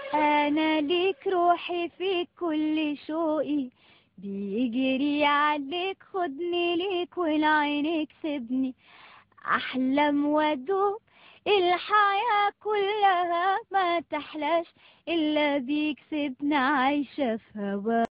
انا ليك روحي في كل شوقي بيجري عليك خدني ليك والعينك سيبني احلم وادوب الحياة كلها ما تحلاش الا بيك سيبنا عايشة في هوا